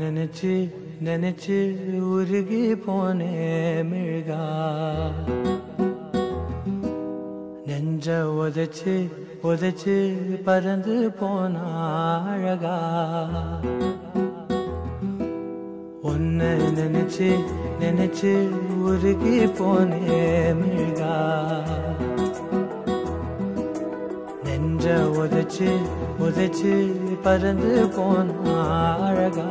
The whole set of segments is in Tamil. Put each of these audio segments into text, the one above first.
நினைச்சு நினைச்சு உருகி போனே மிழ்கா நெஞ்ச உதைச்சு உதைச்சு பறந்து போன அழகா உன்னை நினைச்சு நினைச்சு உருகி போனே மிழ்கா நெஞ்ச உதைச்சு உதைச்சு பறந்து போன அழகா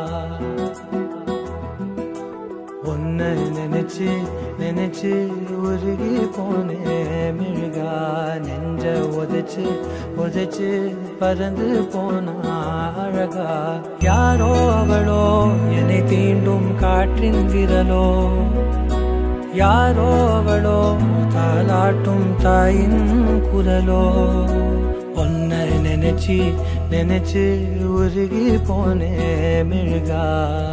உன்னை நினைச்சு நினைச்சு உருகி போனே மிழ்கா நெஞ்ச உதைச்சு உதைச்சு பறந்து போன அழகா யாரோ அவளோ என்னை தீண்டும் காற்றின் விரலோ யாரோ அவளோ தாலாட்டும் தாயின் குரலோ உன்னை நினைச்சு நினைச்சு உருகி போனே மிழ்கா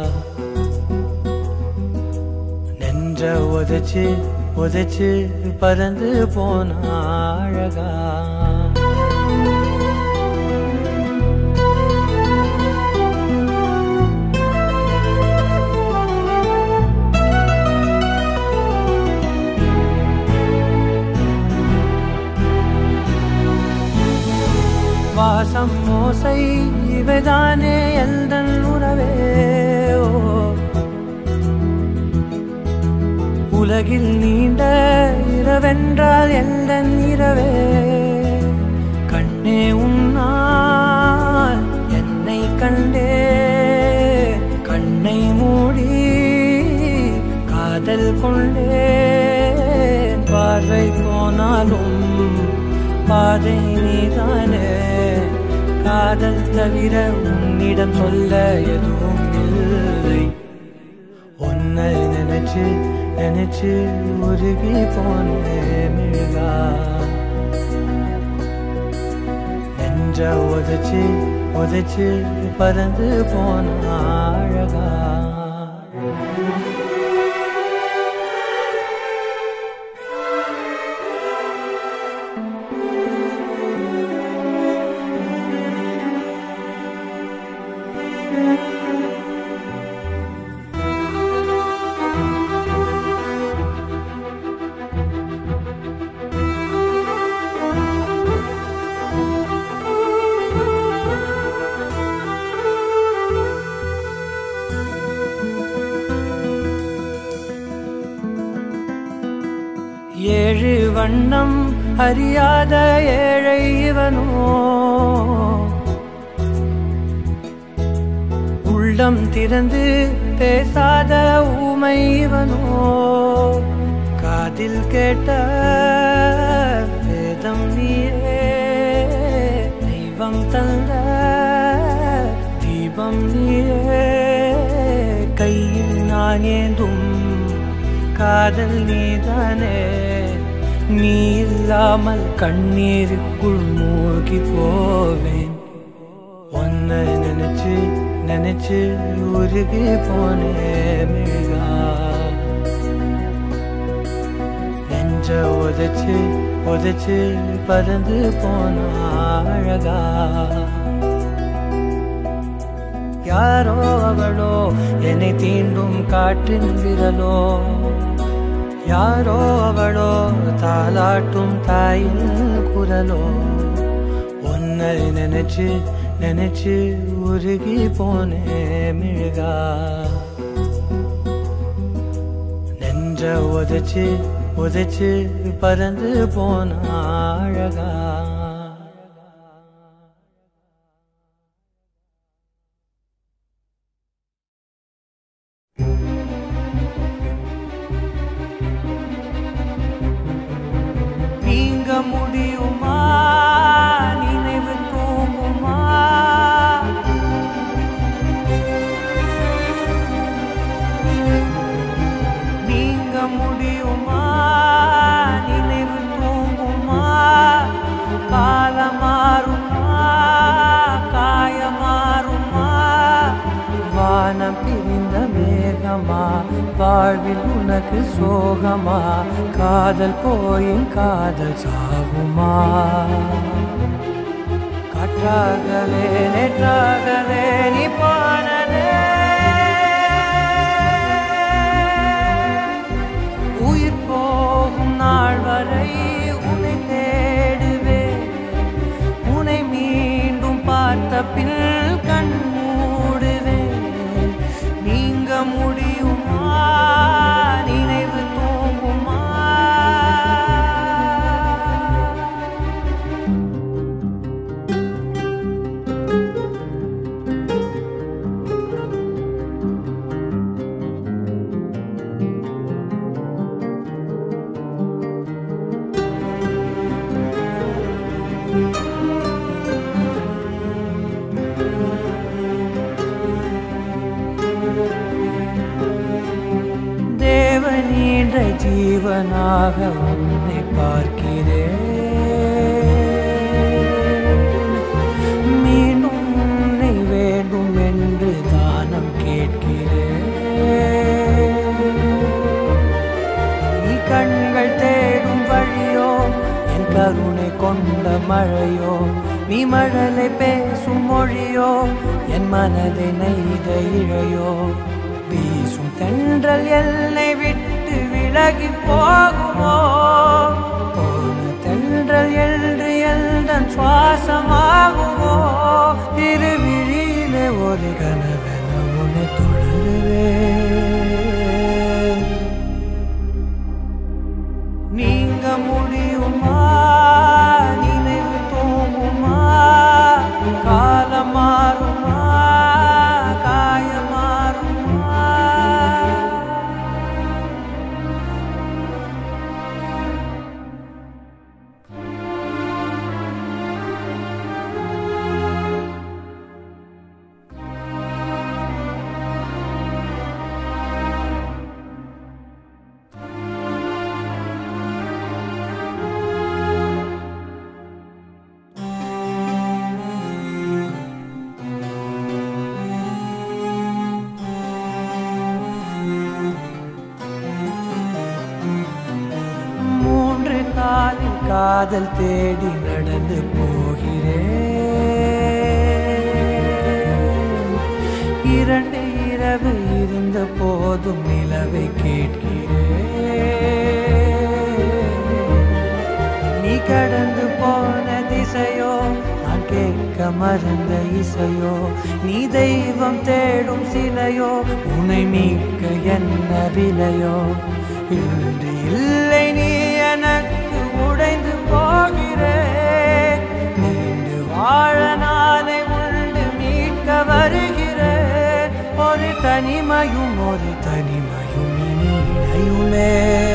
நெஞ்ச உதைச்சு உதைச்சு பறந்து போன அழகா வாசம் மோசை இவைதானே எந்தன் உறவே ஓ உலகில் நீண்ட இரவென்றால் எந்தன் இரவே கண்ணே உன்னால் என்னை கண்டே கண்ணை மூடி காதல் கொண்டேன் பார்வை போனாலும் பாதை நீதானே காதல் தவிர உன்னிடம் சொல்ல எதுவும் இல்லை உன்னை நினைச்சு நினைச்சு உருகி போனே மிழ்கா நெஞ்ச உதைச்சு உதைச்சு பறந்து போன அழகா ஏழு வண்ணம் அறியாத ஏழை இவனோ உள்ளம் திறந்து பேசாத ஊமை இவனோ காதில் கேட்ட வேதம் நீயே தெய்வம் தந்த தீபம் நீயே கையில் நான் ஏந்தும் காதல் நீதானே நீ இல்லாமல் கண்ணீருக்குள் மூழ்கி போவேன் உன்னை நினைச்சு நினைச்சு உருகி போனே மிழ்கா நெஞ்ச உதைச்சு உதைச்சு பறந்து போன அழகா யாரோ அவளோ என்னை தீண்டும் காற்றின் விரலோ யாரோ அவளோ தாலாட்டும் தாயின் குரலோ உன்னை நினைச்சு நினைச்சு உருகி போனே மிழ்கா நெஞ்ச உதைச்சு உதைச்சு பறந்து போன அழகா நீங்க முடியுமா நினைவு தூங்குமா நீங்க முடியுமா நினைவு தூங்குமா காலம் மாறுமா காய மாறுமா வானம் பிரிந்த மேகமா வாழ்வில் உனக்கு சோகமா காதல் போயின் காதல் சாகுமா காற்றாகவே நேற்றாகவே நீ போனதே ஜீவனாக உன்னை பார்க்கிறேன் மீண்டும் உன்னை வேண்டும் என்று தானம் கேட்கிறேன் நீ கண்கள் தேடும் வழியோ என் கருணை கொண்ட மழையோ நீ மழலை பேசும் மொழியோ என் மனதை நெய்த இழையோ வீசும் தென்றல் எல்லை விட்டு விலகி போகுமோ போன தென்றல் என்று எந்தன் சுவாசமாகுமோ இரு விழியிலே ஒரு கனவென உன்னை தொடருவேன் நீங்க முடியுமா நினைவு தூங்குமா காலம் மாறுமா காயம் மாறுமா மூன்று காலில் காதல் தேடி நடந்து போகிறேன் இரண்டு இரவு இருந்த போதும் நிலவை கேட்கிறேன் நீ கடந்து போன திசையோ நான் கேட்க மறந்த இசையோ நீ தெய்வம் தேடும் சிலையோ உன்னை மீட்க என்ன விலையோ இன்று இல்லை நீ எனக்கு உடைந்து போகிறேன் நீண்டு வாழ நாளை உண்டு மீட்க வருகிறேன் ஒரு தனிமையும் ஒரு தனிமையும் இனி இணையுமே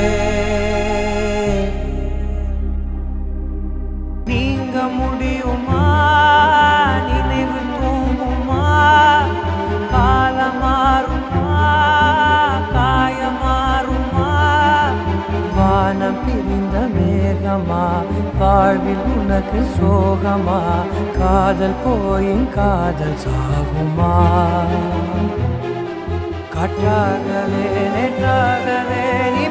நீங்க முடியுமா நினைவு தூங்குமா காலம் மாறுமா காயம் மாறுமா வானம் பிரிந்த மேகமா வாழ்வில் உனக்கு சோகமா காதல் போயின் காதல் சாகுமா காற்றாகவே நேற்றாகவே நீ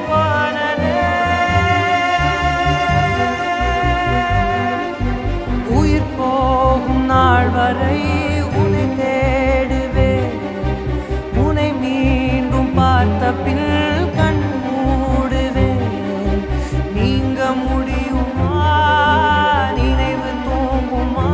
பாடலே உயிர் போகும் நாள் வரை உன்னை தேடுவேன் உன்னை மீண்டும் பார்த்த பின் கண் மூடுவேன் நீங்க முடியுமா நினைவு தூங்குமா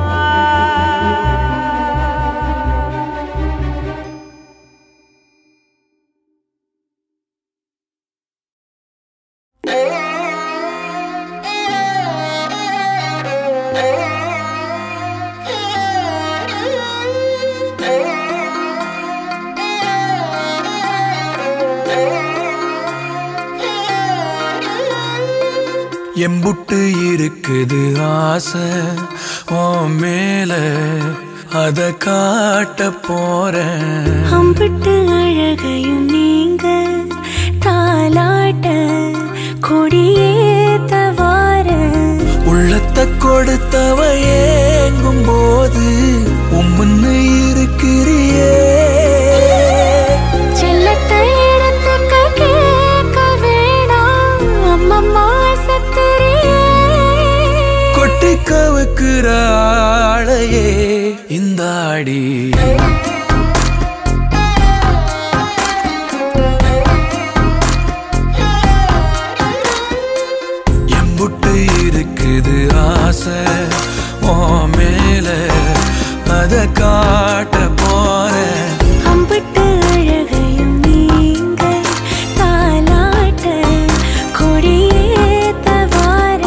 எம்புட்டு இருக்குது ஆசை உன் மேல அத காட்ட போறேன் அம்பிட்டு அழகையும் நீங்க தாலாட்ட கொடியேத்த வார உள்ளத்தை கொடுத்தவ ஏங்கும் போது உம்முன்னு இருக்கிறியே செல்லத்தை இடத்துக்கு கேட்க வேணாம் அம்மம்மா சத்துரியே கொட்டி கவுக்குற ஆளையே இந்த ஆடி எம்புட்டு இருக்குது ஆசை உன் மேல அத காட்ட போறேன் அம்பிட்டு அழகையும் நீங்க தாலாட்ட கொடியேத்த வார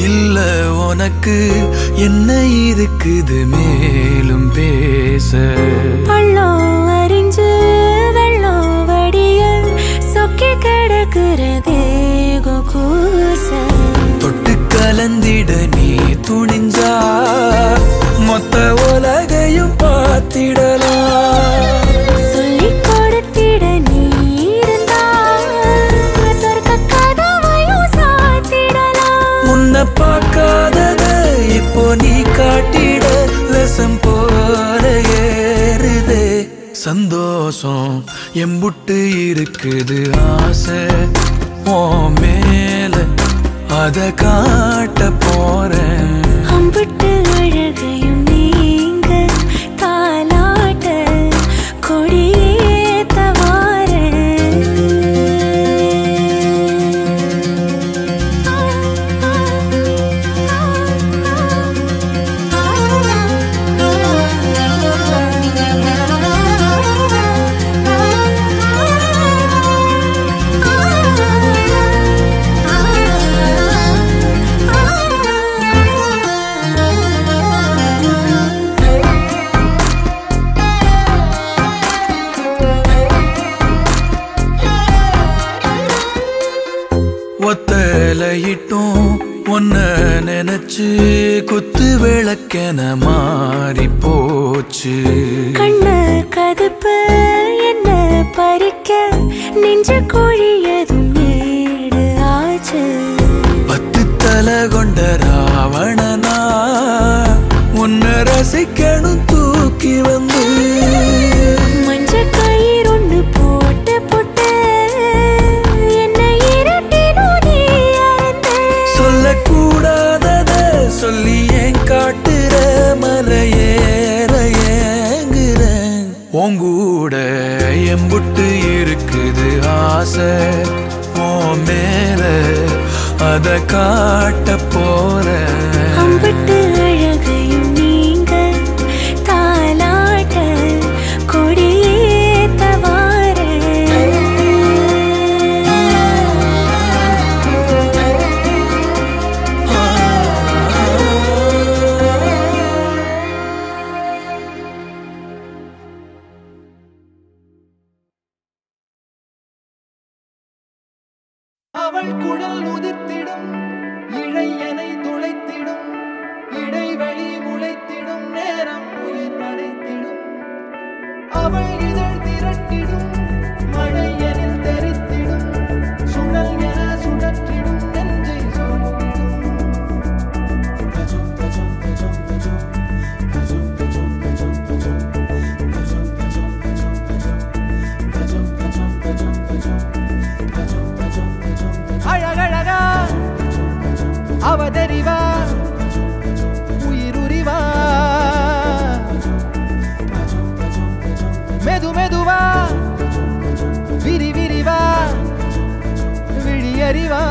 இல்ல உனக்கு என்ன இருக்குது மேலும் பேச பள்ளம் அறிஞ்சு வெள்ளம் வடிய சொக்கி கிடக்கிறதே கூச தொட்டு கலந்திட நீ துணிஞ்சா மொத்த உலகையும் பார்த்திடலாம் சொல்லிக் கொடுத்திட நீ இருந்தா சொர்க்க கதவையும் சாத்திடலாம் முன்ன பார்க்காதத இப்போ நீ காட்டிட ரசம் போல ஏறுதே சந்தோஷம் எம்புட்டு இருக்குது ஆசை ஓ மேல அத காட்ட போறேன் அம்பிட்டு அழகையும் நீங்க தாலாட்ட கொடியேத்த ஒத்தலையிட்டும் உன்ன நினைச்சு குத்து விளக்கென மாறி போச்சு கண்ணு கதுப்பு என்ன பறிக்க நெஞ்ச கோழியதும் வீடு ஆச்சு பத்து தலை கொண்ட ராவணனா உன்னை ரசிக்கணும் தூக்கி வந்து மஞ்ச கயிறு ஒண்ணு போட்டு போட்டு என்ன இரட்டினும் நீ அறுத்த சொல்லக்கூடாதத சொல்லி ஏன் காட்டுற மலையேற ஏங்குற உங்கூட எம்புட்டு இருக்குது ஆசை ஓ மேல அத காட்ட போறேன் அம்பிட்டு அழகையும் நீங்க தாலாட்ட கொடியேத்த அவள் குழல் உதிர்த்திடும் இழையனை துளைத்திடும் இடைவெளி முளைத்திடும் நேரம் உயிர் அடைத்திடும் அவள் இதழ் திரட்டிடும் மழை எனில் தெரித்திடும் சுழல் என சுழற்றிடும் நெஞ்சை சூழ்த்திடும் அழகழகா அவதறிவா உயிருரிவா மெது மெதுவா விரி விரிவா விழியறிவா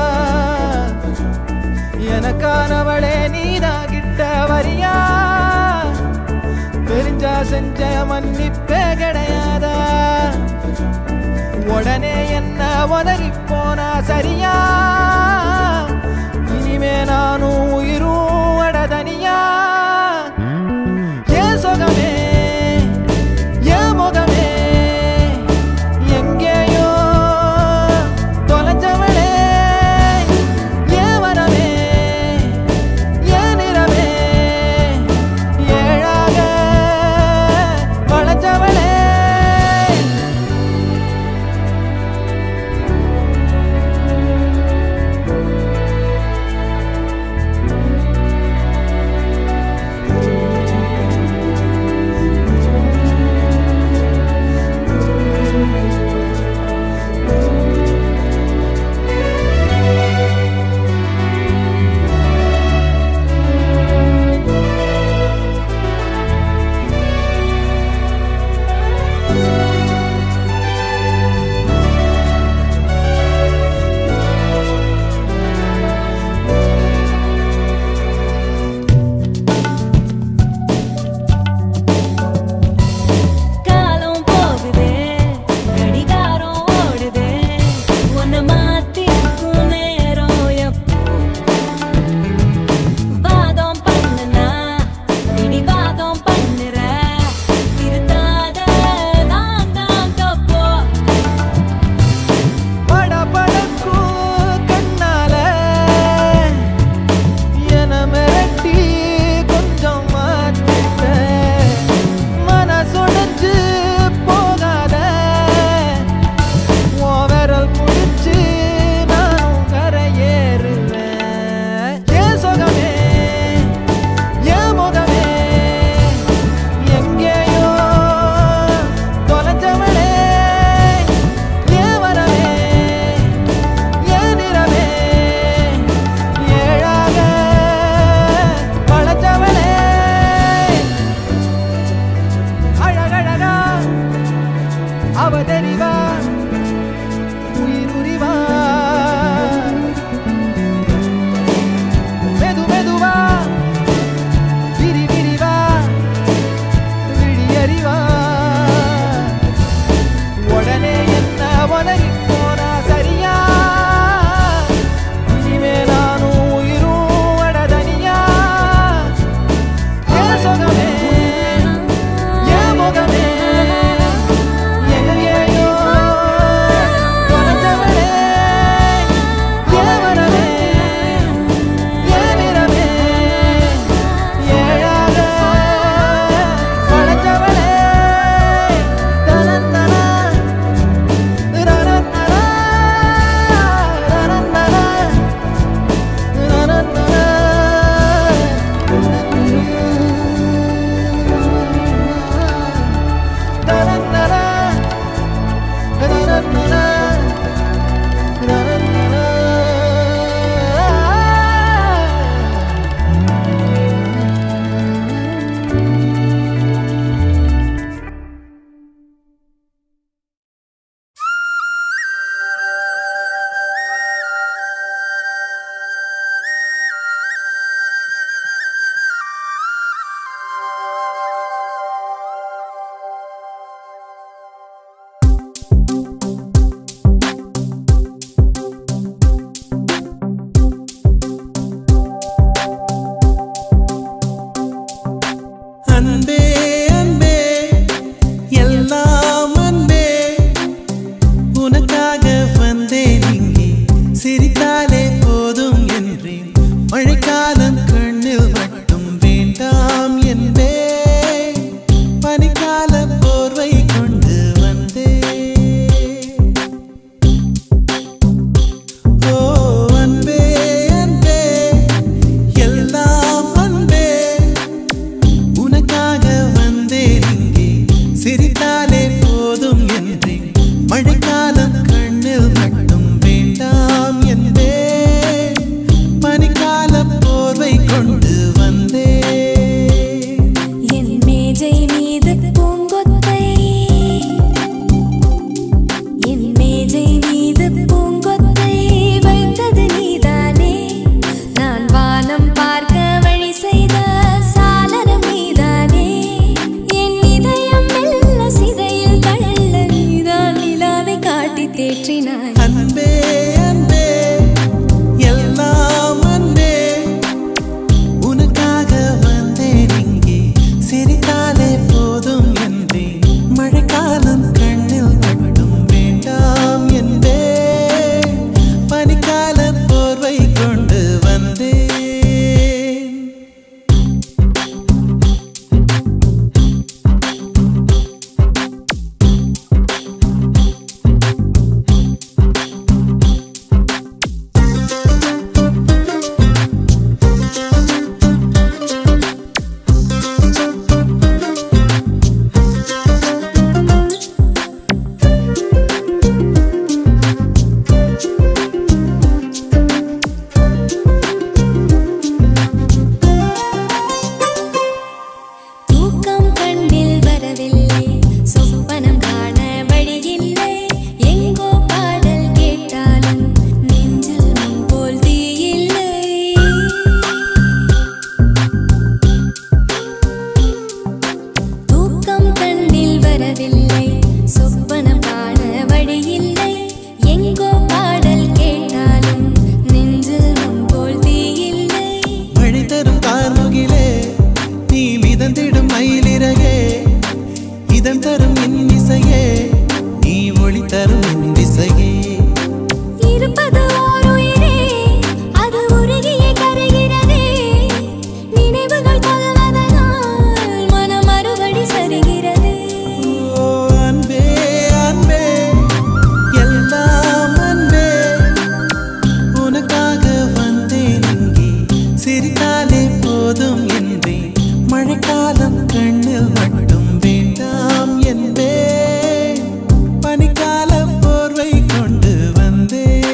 எனக்கானவளே நீதான் கிட்ட வரியா தெரிஞ்சா செஞ்ச மன்னிப்பே கிடையாதா உடனே என்ன உதறி போனா சரியா இனிமே நானும் உயிரும் அடதனியா ஏன் சுகமே ஏன் முகமே எங்கேயோ தொலைஞ்சவளே ஏன் வரவே ஏன் நிறமே ஏழாக வளைஞ்சவளே கொண்டு வந்தேன் என் மேஜை மீது பூங்கொத்தை என் மேஜை மீது பூங்கொத்தை வைத்தது நீதானே நான் வானம் பார்க்க வழி செய்த சாளரம் நீதானே என் இதயம் மெல்ல சிதையில் தள்ள நீதான் நிலாவை காட்டி தேற்றினாய் அன்பே அன்பே எல்லாம் அன்பே உனக்காக வந்தேன் இங்கே சிரித்தாலே போதும் என்றேன் மழைக்காலம் கண்ணில் மட்டும் வேண்டாம் என்பே பனிக்கால போர்வை கொண்டு வந்தேன் தூக்கம் கண்ணில் வரவில்லை சொப்பனம் காண வழியில்லை எங்கோ பாடல் கேட்டாலும் நெஞ்சில் முன் போல் தீயில்லை தூக்கம் கண்ணில் வரவில்லை சொப்பனம் காண வழியில்லை எங்கோ பாடல் கேட்டாலும் நெஞ்சில் முன் போல் தீயில்லை மழை தரும் கார்முகிலே நீ மிதந்திடும் மயிலிறகே இதம் தரும் என் இசையே நீ ஒளி தரும் என் திசையே இருப்பது ஓர் உயிரே அது உருகியே கரைகிறதே நினைவுகள் கொள்வதனால் மனம் மறுபடி சரிகிறது ஓ அன்பே அன்பே எல்லாம் அன்பே உனக்காக வந்தேன் இங்கே சிரித்தாலே போதும் என்றேன் மழைக்காலம் கண்ணில் மட்டும் வேண்டாம் என்பே பனிக்கால போர்வை கொண்டு வந்தேன்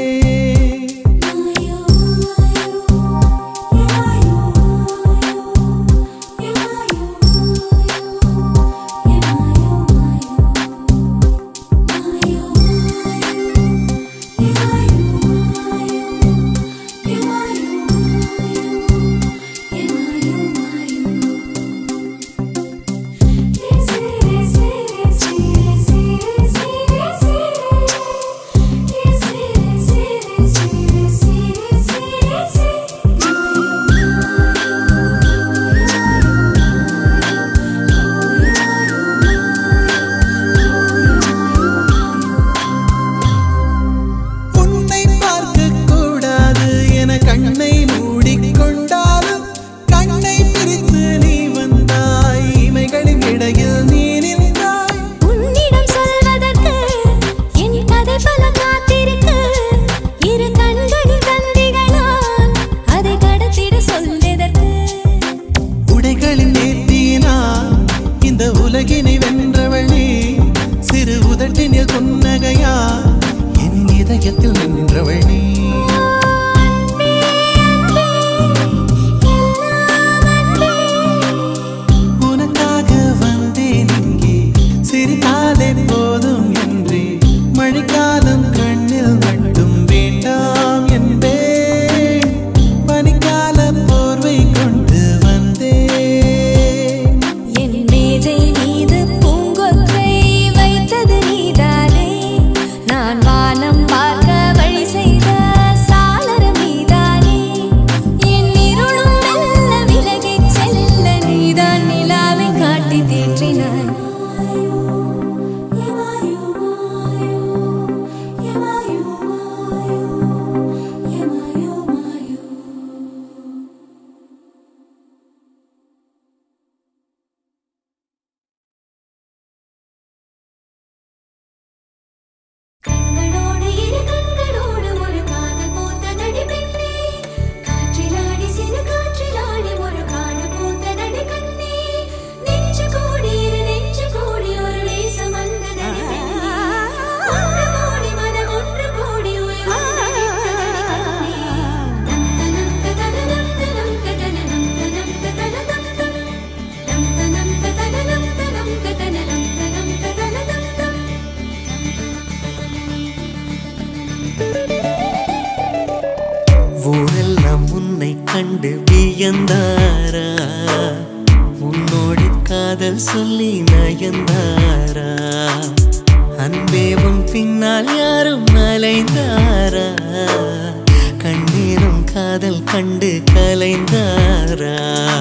வியந்தாரா உன்னோடு காதல் சொல்லி நயந்தாரா அன்பே உன் பின்னால் யாரும் அலைந்தாரா கண்ணீரும் காதல் கண்டு கலைந்தாரா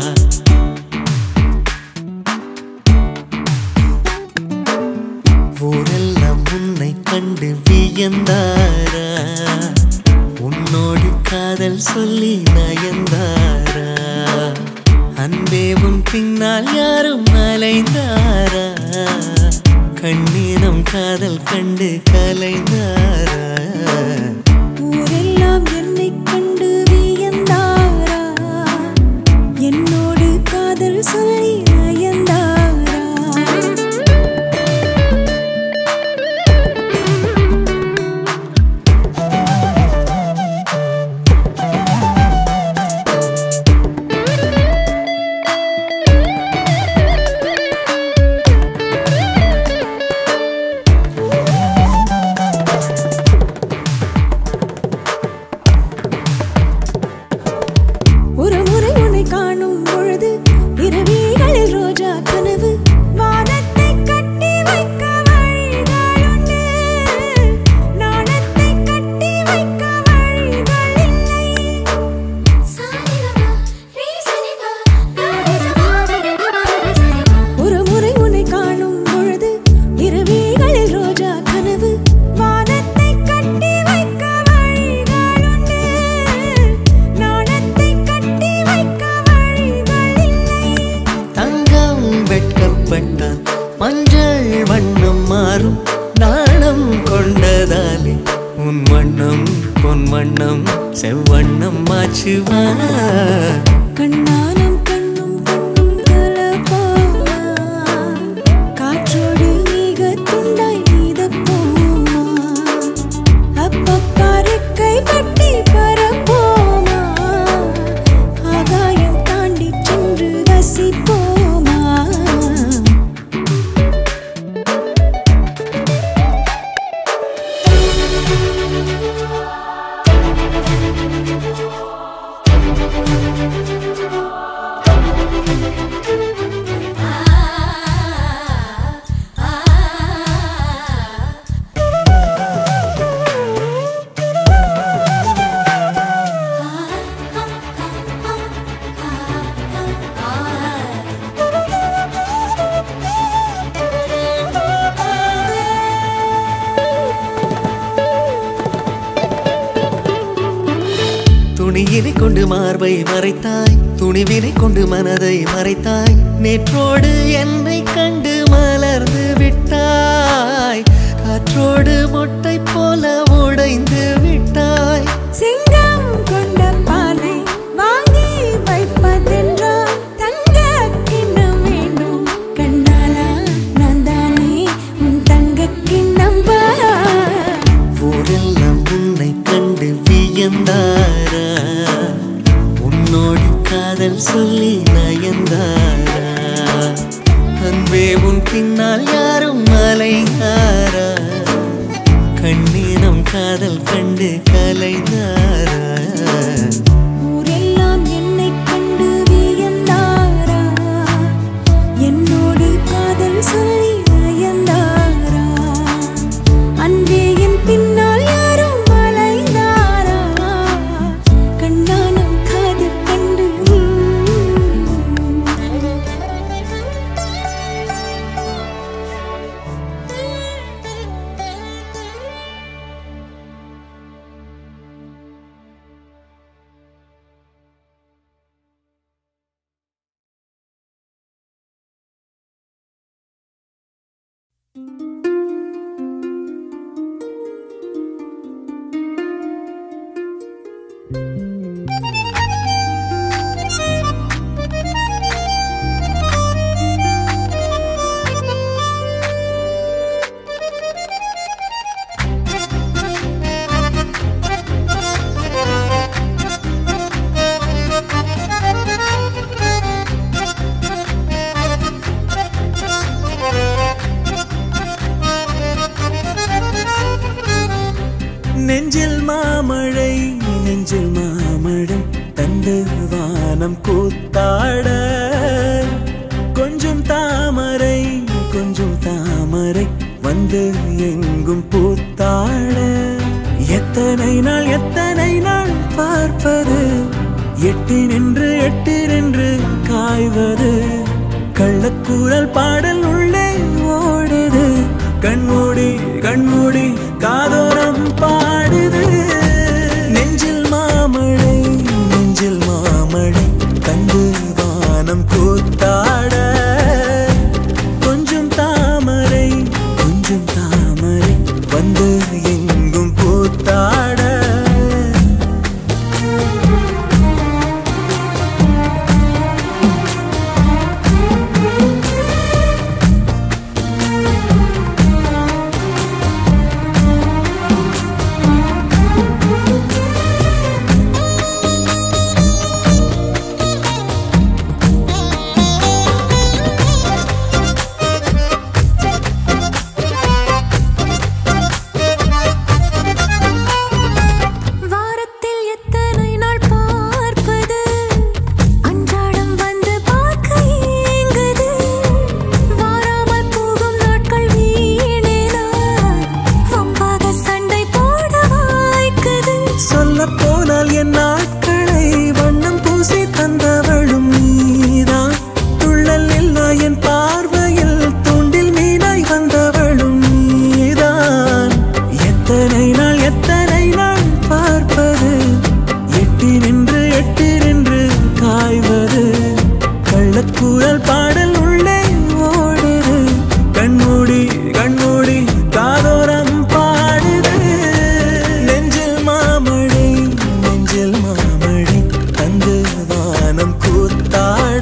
ஊரெல்லாம் உன்னை கண்டு வியந்தாரா உன்னோடு காதல் சொல்லி நயந்தாரா அன்பே உன் பின்னால் யாரும் அலைந்தாரா கண்ணீரம் காதல் கண்டு கலைந்தாரா ஊரெல்லாம் என்னைக் கண்டு வியந்தாரா என்னோடு காதல் சொல்லி நயந்தாரா ஒரு முறை உன்னை காணும் பொழுது இரவிகளில் ரோஜா கனவு வானத்தை கட்டி வைக்க வழிகளுண்டு நாணத்தை கட்டி வைக்க வழிகள் இல்லை ஒரு முறை உன்னை காணும் பொழுது இரவிகளில் ரோஜா கனவு வானத்தை கட்டி வைக்க வழிகளுண்டு நாணத்தை கட்டி வைக்க வழிகள் இல்லை தங்கம் வெட்கப்பட்டால் மஞ்சள் வண்ணம் மாறும் நாணம் கொண்டதாலே உன் வண்ணம் பொன் வண்ணம் செவ்வண்ணம் மாச்சுவா கண்ணானம் கண்ணும் கண்ணும் கலப்பாமா காற்றோடு மிக துண்டாய் நீதப்போமா அப்பப்பா ரெக்கை கட்டி பரப்போமா ஆகாயம் தாண்டி சென்று ரசிப்போமா துணியினை கொண்டு மார்பை மறைத்தாய் துணிவினை கொண்டு மனதை மறைத்தாய் நேற்றோடு என்னை கண்டு மலர்ந்து விட்டாய் காற்றோடு மொட்டை போல உடைந்து விட்டாய் சிங்கம் கொண்ட பானை வாங்கி வைப்பதென்றால் தங்க கிண்ணம் வேண்டும் கண்ணாலா நான் தானே உன் தங்க கிண்ணம் பா ஊரெல்லாம் உன்னை கண்டு வியந்தாரா உன்னோடு காதல் சொல்லி நயந்தாரா அன்பே உன் பின்னால் யாரும் அலைந்தாரா கண்ணீரம் காதல் கண்டு கலைந்தாரா ஊரெல்லாம் என்னைக் கண்டு வியந்தாரா என்னோடு காதல் சொல்லி நயந்தாரா அன்பே என் பின்னால் யாரும் அலைந்தாரா கண்ணானம் காதல் கண்டு கூத்தாட கொஞ்சம் தாமரை கொஞ்சம் தாமரை வந்து எங்கும் பூத்தாட எத்தனை நாள் எத்தனை நாள் பார்ப்பது எட்டி நின்று எட்டி நின்று காய்வது கள்ளக்கூறல் பாடல் உள்ளே ஓடுது கண்மூடி கண்மூடி காதோரம் பாடுது நெஞ்சில் மாமழை நெஞ்சில் மாமழை கண்டு வானம் கூத்தாட கொஞ்சம் தாமரை கொஞ்சம் தாமரை வந்து எங்கும் கூத்தாட வாரத்தில் எத்தனை நாள் பார்ப்பது அன்றாடம் வந்து பார்க்க ஏங்குது வாராமல் போகும் நாட்கள் வீணேனா வம்பாக சண்டை போட வாய்க்குது சொல்ல போனால் என் நாட்களை வண்ணம் பூசி தந்தவளும் நீதான் துள்ளல் இல்லா என் பார்வையில் தூண்டில் மீனாய் வந்தவளும் நீதான் எத்தனை நாள் எத்தனை நாள் பார்ப்பது எட்டி நின்று எட்டி நின்று காய்வது கள்ளக்கூறல் பாடல் உள்ளே ஓடுது கண்மூடி கண்மூடி காதோரம் பாடுது நெஞ்சில் மாமழை நெஞ்சில் மாமழை தந்து வானம் கூத்தாட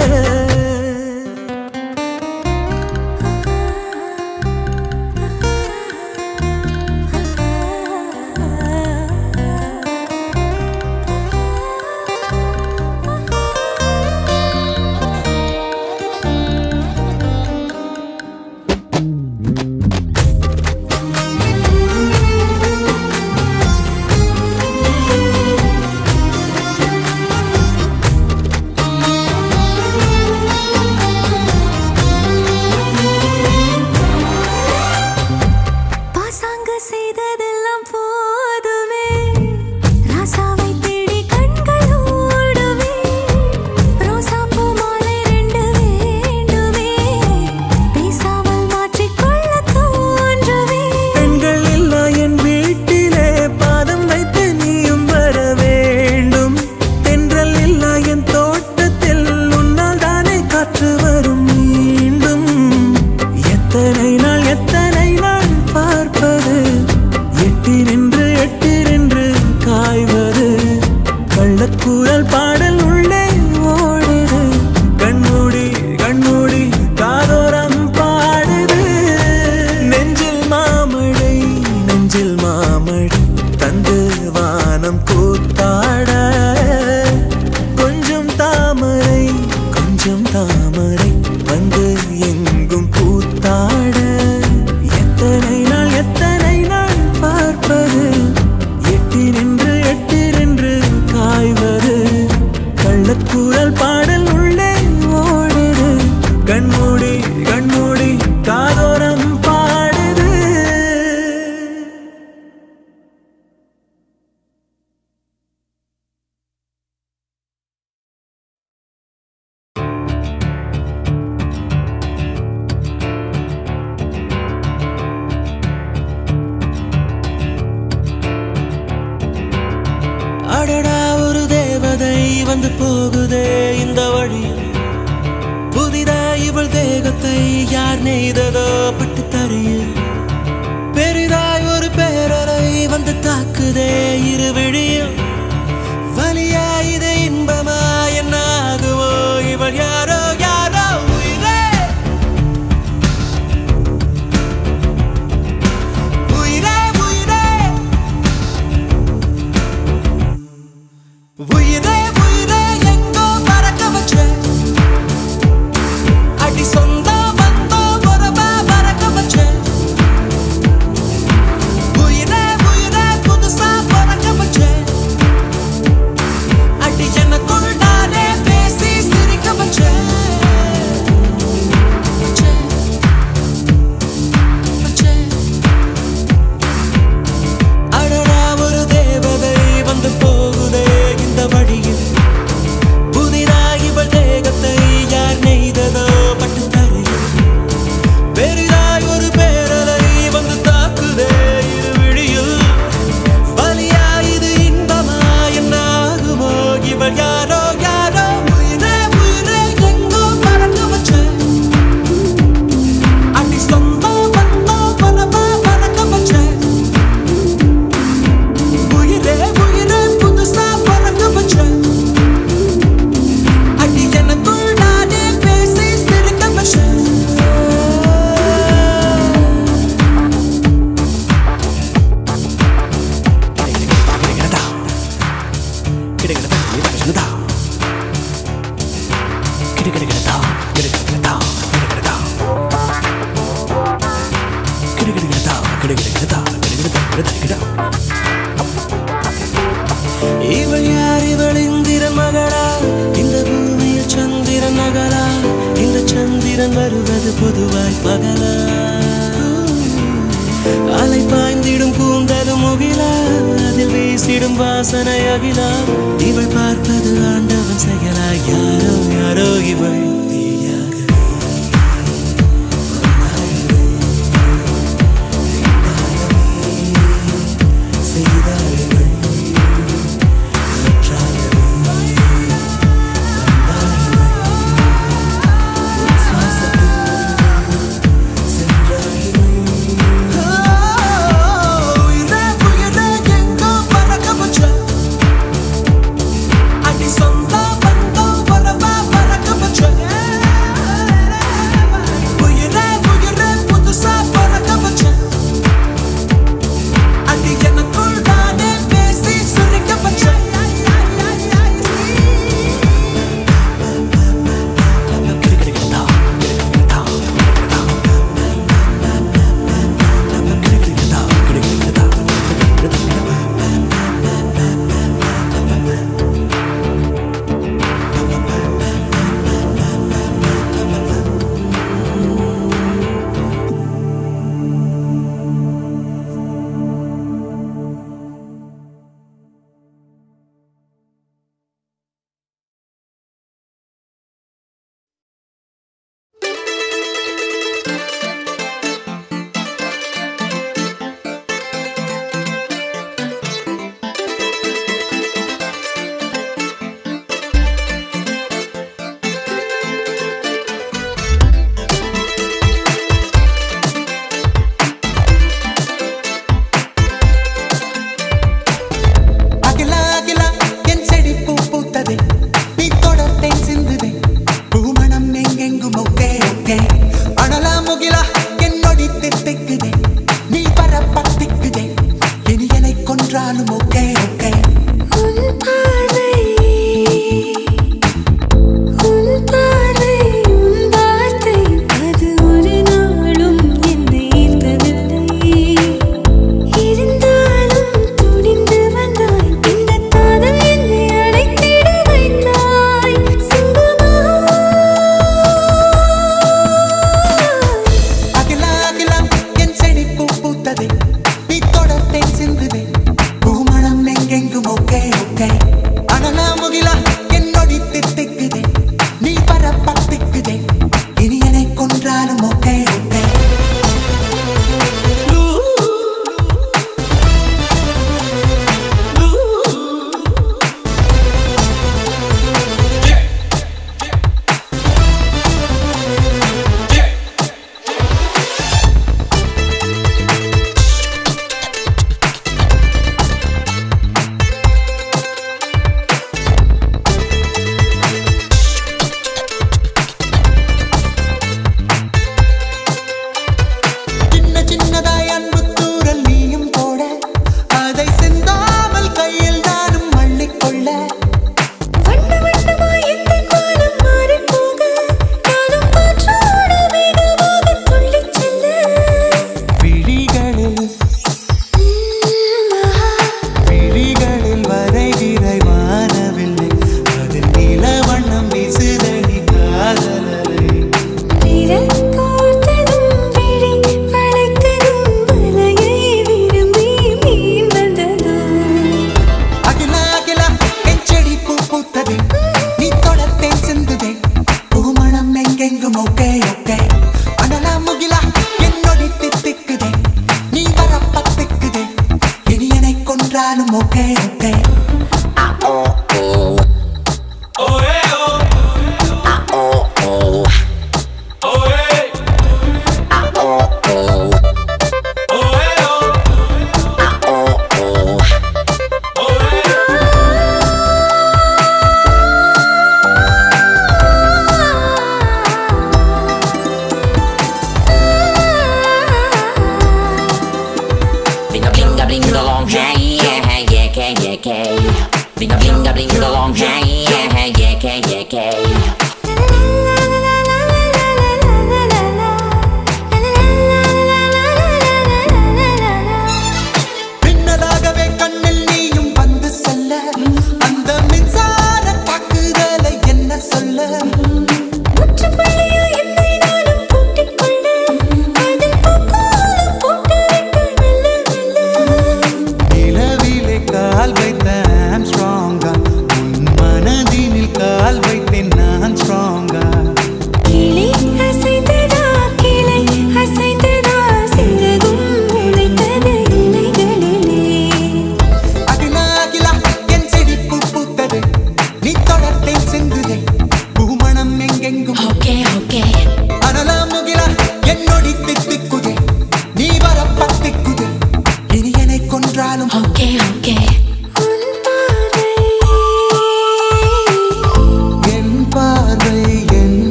பாசாங்கு செய்ததெல்லாம் போதுமே ராசாவை தேடி கண்கள் ஓடுமே ரோசாப்பூ மாலை ரெண்டு வேண்டுமே பேசாமல் மாற்றிக்கொள்ள தோன்றுமே பெண்கள் இல்லா என் வீட்டிலே பாதம் வைத்து நீயும் வர வேண்டும் தென்றல் இல்லா என் தோட்டத்தில் உன்னால் தானே காற்று வரும் மீண்டும் எத்தனை நாள் எத்தனை நாள் பார்ப்பது எட்டி நின்று எட்டி நின்று காய்வது கள்ளக்கூறல் பாடல் உள்ளே ஓடுது கண்மூடி கண்மூடி காதோரம் பாடுது நெஞ்சில் மாமழை நெஞ்சில் மாமழை தந்து வானம் கூத்தாட கொஞ்சம் தாமரை கொஞ்சம் தாமரை வந்து எங்கும் கூத்தாட எத்தனை நாள் எத்தனை நாள் பார்ப்பது எட்டி நின்று எட்டி நின்று காய்வது கள்ளக்கூறல் பாடல் உள்ளே ஓடுது கண்மூடி கண்மூடி காதோரம் பாடுது அடடா ஒரு தேவதை வந்து போகுதே இந்த வழியில் புதிதா இவள் தேகத்தை யார் நெய்ததோ பட்டு தரையில் பெரிதாய் ஒரு பேரலை வந்து தாக்குதே இரு விழியில் வலியா இது இன்பமா என்ன ஆகுவோ இவள் யாரோ யாரோ உயிரே உயிரே உயிரே உயிரே உயிரே எங்கோ பறக்க வச்ச அடி சொந்த பந்தோ உறவா பறக்க வச்ச உயிரே உயிரே புதுசா பறக்க வச்ச அடி எனக்குள் நானே பேசி கிடுகிடுகிடுதா கிடுகிடுகிடுதா கிடுகிடுதா கிடுகிடுகிடுதா கிடுகிடுகிடுதா கிடுகிடுதா கிடுகிடுதா இவள் யார் இவள் இந்திரன் மகளா இந்த பூமியில் சந்திரன் நகலா இந்த சந்திரன் வருவது பொதுவாய் பகலா அலை பாய்ந்திடும் கூந்தலும் முகிலா அதில் வீசிடும் வாசனை அகிலா இவள் பார்ப்பது ஆண்டவன் செயலா யாரோ யாரோ இவள் தீயாக செய்தாள் இவள் அடி சொந்த பந்தம் வரவா பறக்க வச்ச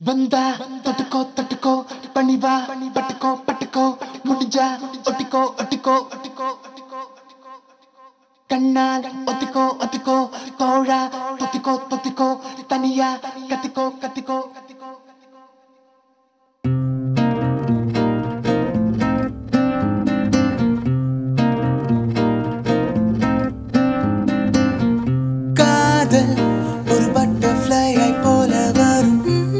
வந்தா தொட்டுக்கோ தொட்டுக்கோ பணிவா பட்டுக்கோ பட்டுக்கோ முடிஞ்சா ஒட்டிக்கோ ஒட்டிக்கோ ஒட்டிக்கோ கண்ணால் ஒத்திக்கோ ஒத்திக்கோ தோழா தொத்திக்கோ தொத்திக்கோ தனியா கத்திக்கோ கத்திக்கோ காதல் ஒரு பட்டர்ஃப்ளையை போல வரும்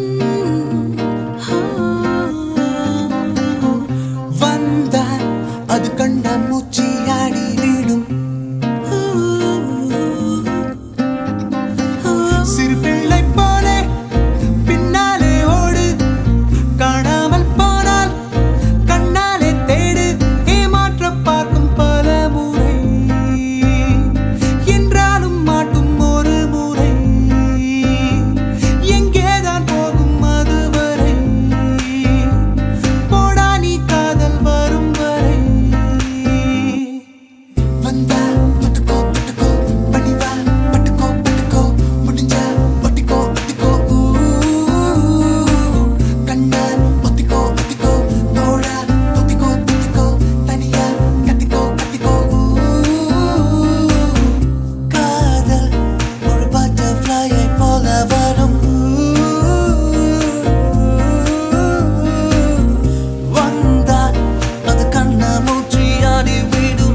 வந்தால் அது கண்ட மூச்சி ஆடி விடும் சிறு பிள்ளை போலே பின்னாலே ஓடு காணாமல் போனால் கண்ணாலே தேடு ஏமாற்ற பார்க்கும் பல முறை என்றாலும் மாட்டும் ஒரு முறை எங்கேதான் போகும் அதுவரை போடா நீ காதல் வரும் வரை வந்தா பட்டுக்கோ பட்டுக்கோ பணிவா பட்டுக்கோ பட்டுக்கோ முடிஞ்சா ஒட்டிக்கோ ஒட்டிக்கோ ஊ. கண்ணால் ஒத்திக்கோ ஒத்திக்கோ தோழா தொத்திக்கோ தொத்திக்கோ தனியா கத்திக்கோ கத்திக்கோ ஊ. காதல் ஒரு பட்டர்ஃப்ளையை போல வரும் வந்தால் அது கண்ண மூச்சு ஆடி விடும்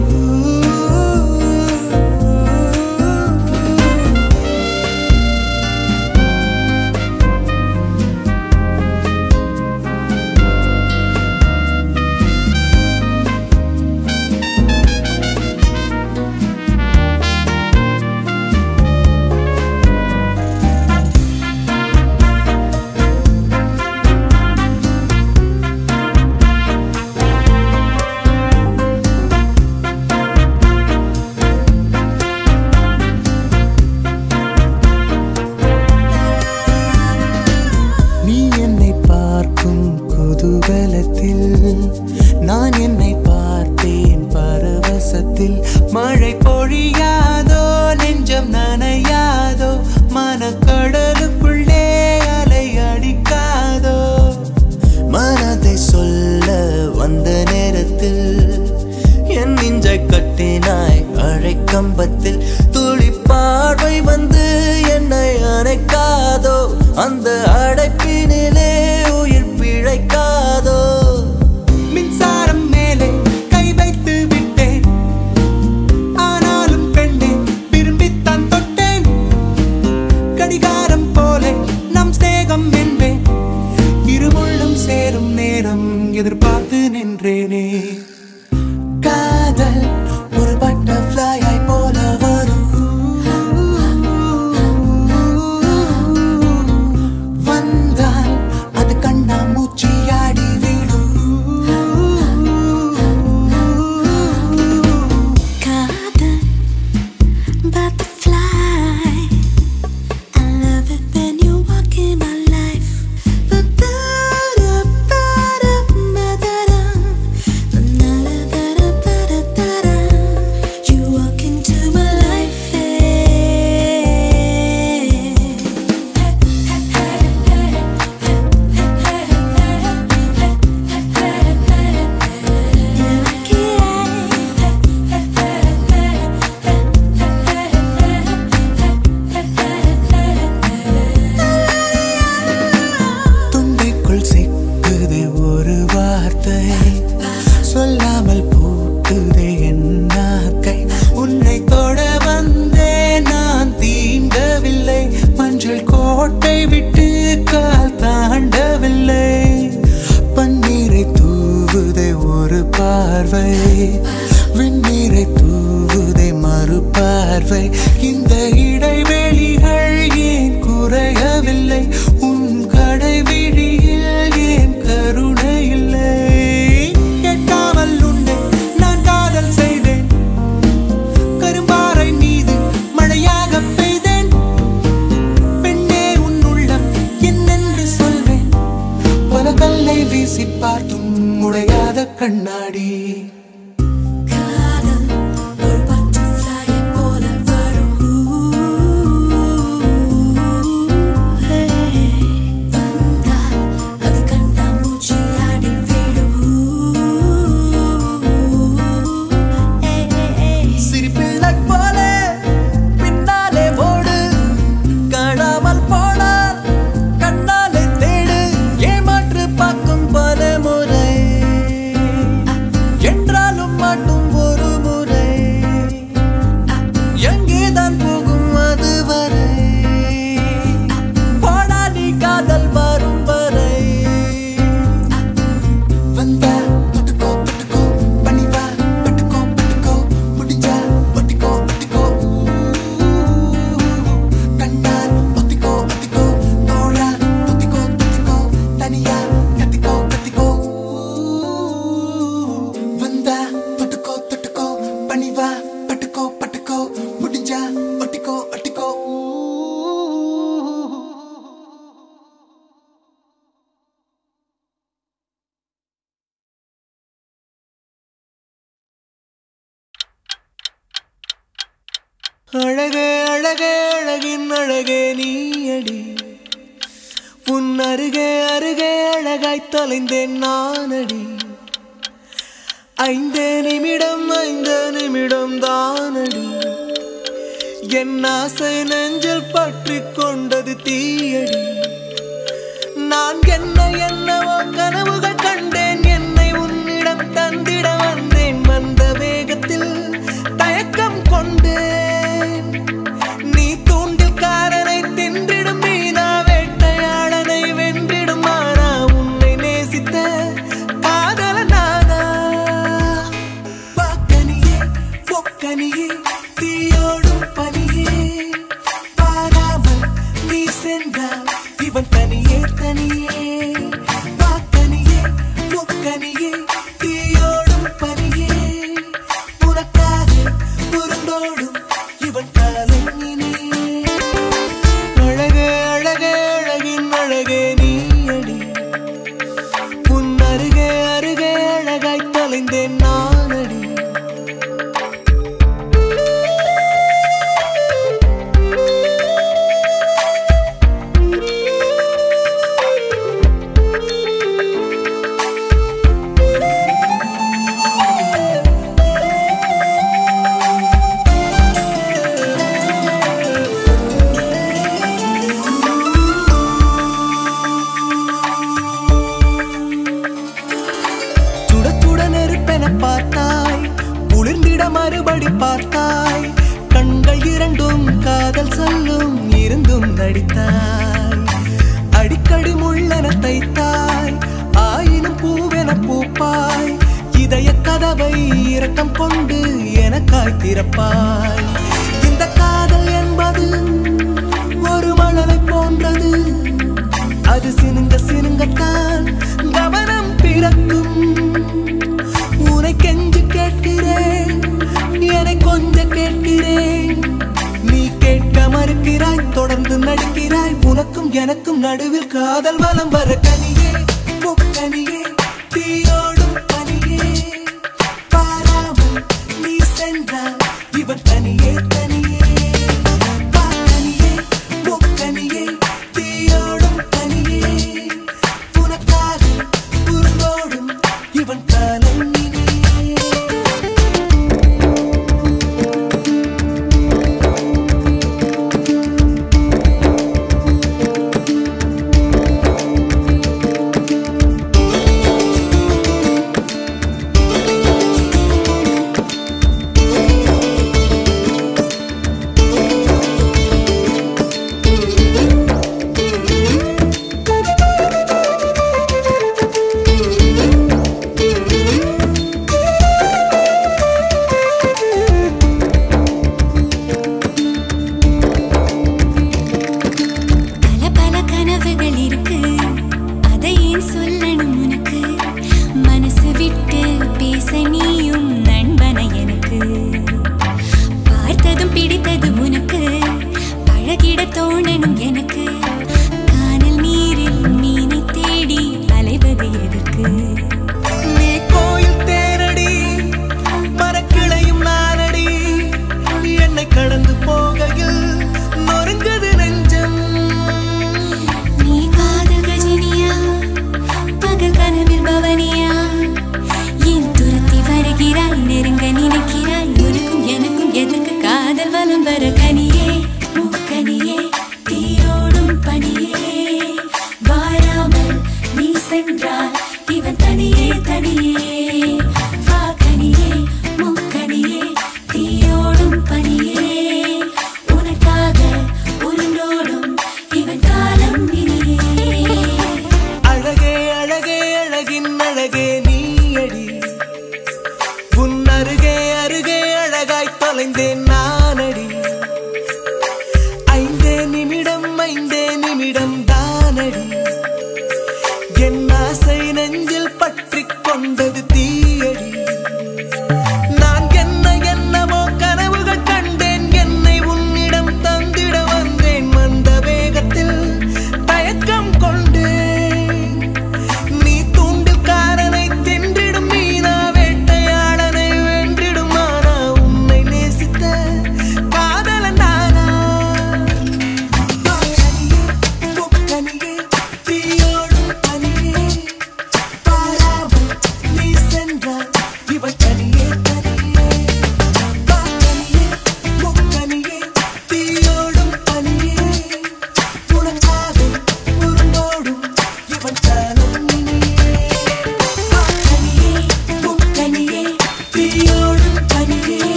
நீ என்னை பார்க்கும் குதூகலத்தில் நான் என்னை பார்த்தேன் பரவசத்தில் மழை பொழியாதோ நெஞ்சம் நனையாதோ மனக்கடலுக்குள்ளே அலை அடிக்காதோ மனதை சொல்ல வந்த நேரத்தில் என் நெஞ்சை கட்டினாய் அழைக்கம்பத்தில் துளி பார்வை வந்து என்னை அணைக்காதோ அந்த அடைப்பினிலே உயிர் பிழைக்காதோ மின்சாரம் மேலே கை வைத்து விட்டேன் ஆனாலும் பெண்ணே விரும்பித்தான் தொட்டேன் கடிகாரம் போல நம் ஸ்நேகம் என்பேன் இருமுள்ளும் சேரும் நேரம் எதிர்பார்த்து நின்றேனே காதல் ஒரு பட்டர்ஃப்ளையை போல வரும் வந்தால் அது கண்ணா மூச்சி ஆடி விடும் காதல் butterfly. I love it when you walk in my life. Ba-da-da, ba-da, ba-da-da. Na-na-da-da, ba-da-da-da. You walk into my life. துண்டிக்குள் சிக்குது ஒரு வார்த்தை சொல்லாமல் பூட்டுதே என் நாக்கை உன்னை தொட வந்தேன் நான் தீண்டவில்லை மஞ்சள் கோட்டை விட்டு கால் தாண்டவில்லை பன்னீரை தூவுதே ஒரு பார்வை வெந்நீரை தூவுதே மறு பார்வை இந்த இடைவெளிகள் ஏன் குறையவில்லை உன் கடைவிழியில் ஏன் கருணை இல்லை கேட்காமல் உன்னை நான் காதல் செய்தேன் கரும்பாறை மீது மழையாக பெய்தேன் பெண்ணே உன் உள்ளம் என்னென்று சொல்வேன் பல கல்லை வீசி பார்த்தும் உடையாத கண்ணாடி காதல் ஒரு butterfly போல வரும். Hey. வந்தா அழகின் அழகே நீயடி உன் அருகே அருகே அழகாய் தொலைந்தேன் நானடி ஐந்தே நிமிடம் ஐந்து நிமிடம் தானடி என் ஆசை நெஞ்சில் பற்றி கொண்டது தீயடி நான் என்ன என்னவோ கனவுகள் கண்டேன் என்னை உன்னிடம் தந்திட வந்தேன் வந்த வேகத்தில் தயக்கம் கொண்டேன் நீ தூண்டில் காரனை தின்றிடும் மீனா வேட்டையாளனை வென்றிடும் ஆனா உன்னை நேசித்த காதல நானா பாக்கனியே பொக்கனியே தீயோடும் பனியே பாராமல் நீ சென்றால் இவன் தனியே தனியே பாக்கனியே பொக்கனியே தீயோடும் பனியே உனக்காக புறந்தோடும் இவன் காலம் இனியே அழகே அழகே அழகின் அழகே நீயடி உன் அருகே அருகே அழகாய் தொலைந்தேன் நானடி சுட சுட நெருப்பென பார்த்தாய் குளிர்ந்திட மறுபடி பார்த்தாய் கண்கள் இரண்டும் காதல் சொல்லும் இருந்தும் நடித்தாய் அடிக்கடி முள்ளென தைத்தாய் ஆயினும் பூவென பூப்பாய் இதய கதவை இரக்கம் கொண்டு எனக்காய் திறப்பாய் இந்த காதல் என்பது ஒரு மழலை போன்றது அது சினுங்க சினுங்கத்தான் கவனம் பிறக்கும் உனை கெஞ்சு கேட்கிறேன் என்னை கொஞ்ச கேட்கிறேன் நீ கேட்க மறுக்கிறாய் தொடர்ந்து நடிக்கிறாய் உனக்கும் எனக்கும் நடுவில் காதல் வலம் வர கனியே முக்கனியே தீயோடும் பனியே பாராமல் நீ சென்றால் இவன் தனியே தனியே பாக்கனியே முக்கனியே தீயோடும் தனியே உனக்காக உருந்தோடும் இவன் காலம் இனியே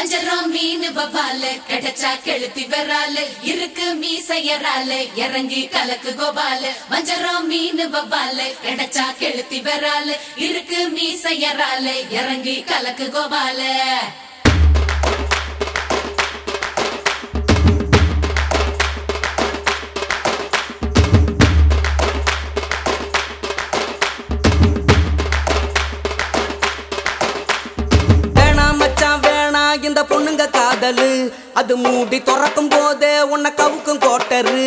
வஞ்சரம் மீன் வவாலு கிடைச்சா கெளுத்தி வராலு இருக்கு மீசையராலு இறங்கி கலக்கு கோபாலு வஞ்சரம் மீன் வவாலு கிடைச்சா கெளுத்தி வராலு இருக்கு மீசையராலு இறங்கி கலக்கு கோபாலு வேணா மச்சான் வேணா இந்த பொண்ணுங்க காதலு அது மூடி திறக்கும் போதே உன்னை கவுக்கும் கோட்டரு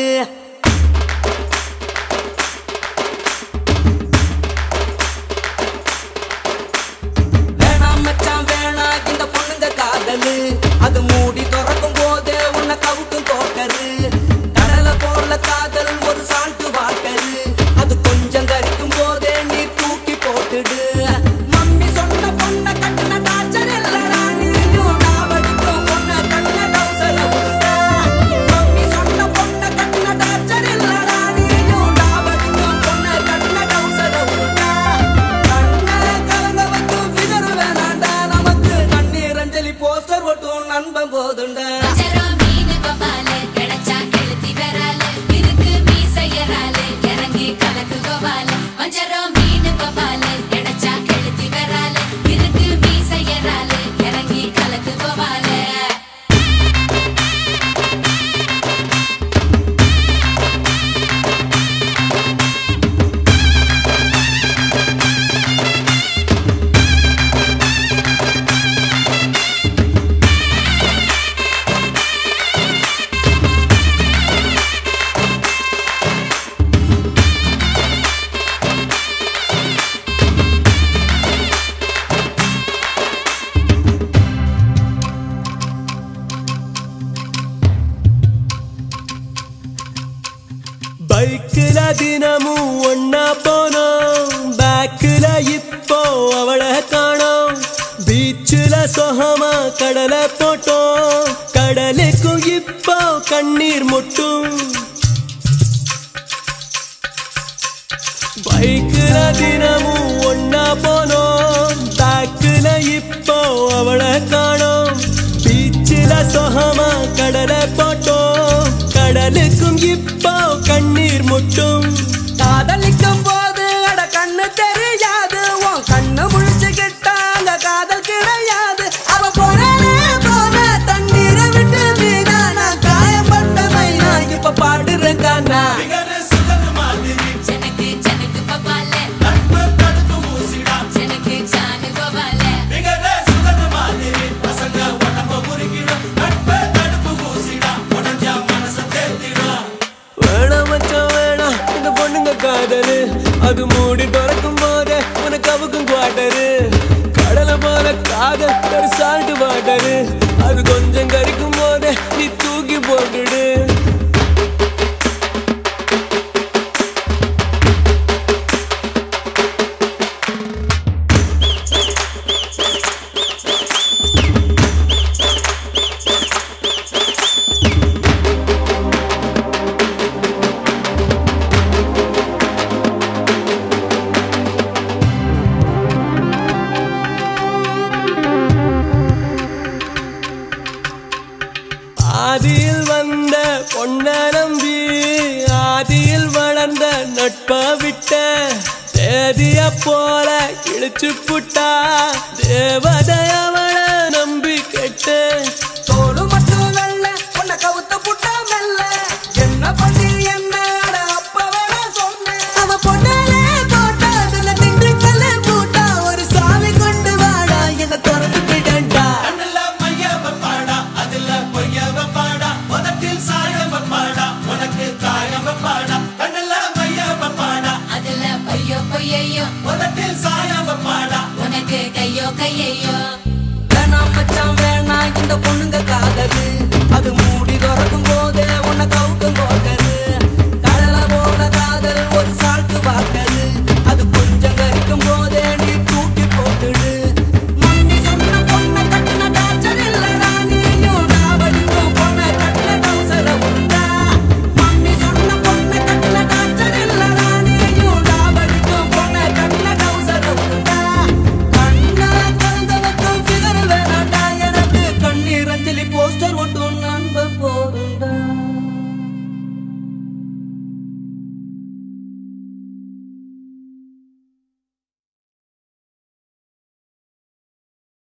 வேணா மச்சான் வேணா இந்த பொண்ணுங்க காதலு அது மூடி திறக்கும் போதே உன்னை கவுக்கும் கோட்டரு கடலை போல காதல் ஒரு சால்ட்டு வாட்டரு அது கொஞ்சம் கரிக்கும் போதே நீ தூக்கி போட்டுடு மம்மி சொன்ன பொண்ண கட்டின டாச்சர் இல்லடா நீயும் நாவடிக்கும் பொண்ண கண்ண டவுசர உண்டா மம்மி சொன்ன பொண்ண கட்டின டாச்சர் இல்லடா நீயும் நாவடிக்கும் பொண்ண கண்ண டவுசர உண்டா கண்ண கலங்க வைக்கும் ஃபிகர் வேணாண்டா நமக்கு கண்ணீர் அஞ்சலி போஸ்டர் ஒட்டும் நண்பன் போதுண்டா வஞ்சரம் மீன் வவாலு கிடைச்சா கெளுத்தி வராலு இருக்கு மீசையராலு இறங்கி கலக்கு கோபாலு வஞ்சரம் மீன் வவாலு கிடைச்சா கெளுத்தி வராலு இருக்கு மீசையராலு இறங்கி கலக்கு கோபாலு பைக்குல தினமும் ஒன்னா போனோம் பேக்குல இப்போ அவளை காணோம் பீச்சுல சொகமா கடலை போட்டோம் கடலுக்கும் இப்போ கண்ணீர் முட்டும் பைக்குல தினமும் ஒன்னா போனோம் பேக்குல இப்போ அவளை காணோம் பீச்சில சொகமா கடலை போட்டோம் கடலுக்கும் இப்போ கண்ணீர் முட்டும் காதலிக்கும் போது அட கண்ணு தெரியாது உன் கண்ணு முழிச்சுக்கிட்டா அந்த காதல் கிடையாது அவ போறானே போன தண்ணீரை விட்டு மீனா நான் காயப்பட்ட மைனா இப்ப பாடுறேன் கானா ஜனக்கு ஜனக்கு பபாலே ஜனக்கு ஜானு கோபாலே வேணாம் மச்சான் வேணாம் இந்த பொண்ணுங்க காதலு அது மூடி திறக்கும் போதே உனக்கு அவுக்கும் குவாட்டரு கடலை போல காதல் ஒரு சால்ட் வாட்டரு அது கொஞ்சம் கறிக்கும் போதே நீ தூக்கி போட்டுடு ஆதியில் வந்த பொன்ன நம்பி ஆதியில் வளர்ந்த நட்ப விட்ட தேதிய போல கிழிச்சு புட்டா தேவதையவள நம்பி கெட்டு தோடு மட்டும் வெள்ள உன்னை கவுத்த புட்டா மெல்ல என்ன பண்ணி என்ன அட அப்ப வேணா சொன்னேன் அவ பொண்ணாலே போட்டா அதுல திண்டுக்கல்ல பூட்டா ஒரு சாவி கொண்டு வாடா என்ன திறந்து விடண்டா அதுல பொய்யோ பொய்யையோ உனக்கு கையோ கையையோ வேணாம் மச்சான் வேணாம் இந்த பொண்ணுங்க காதலு அது மூடி திறக்கும் போதே உன்னை கவுக்கும் போதரு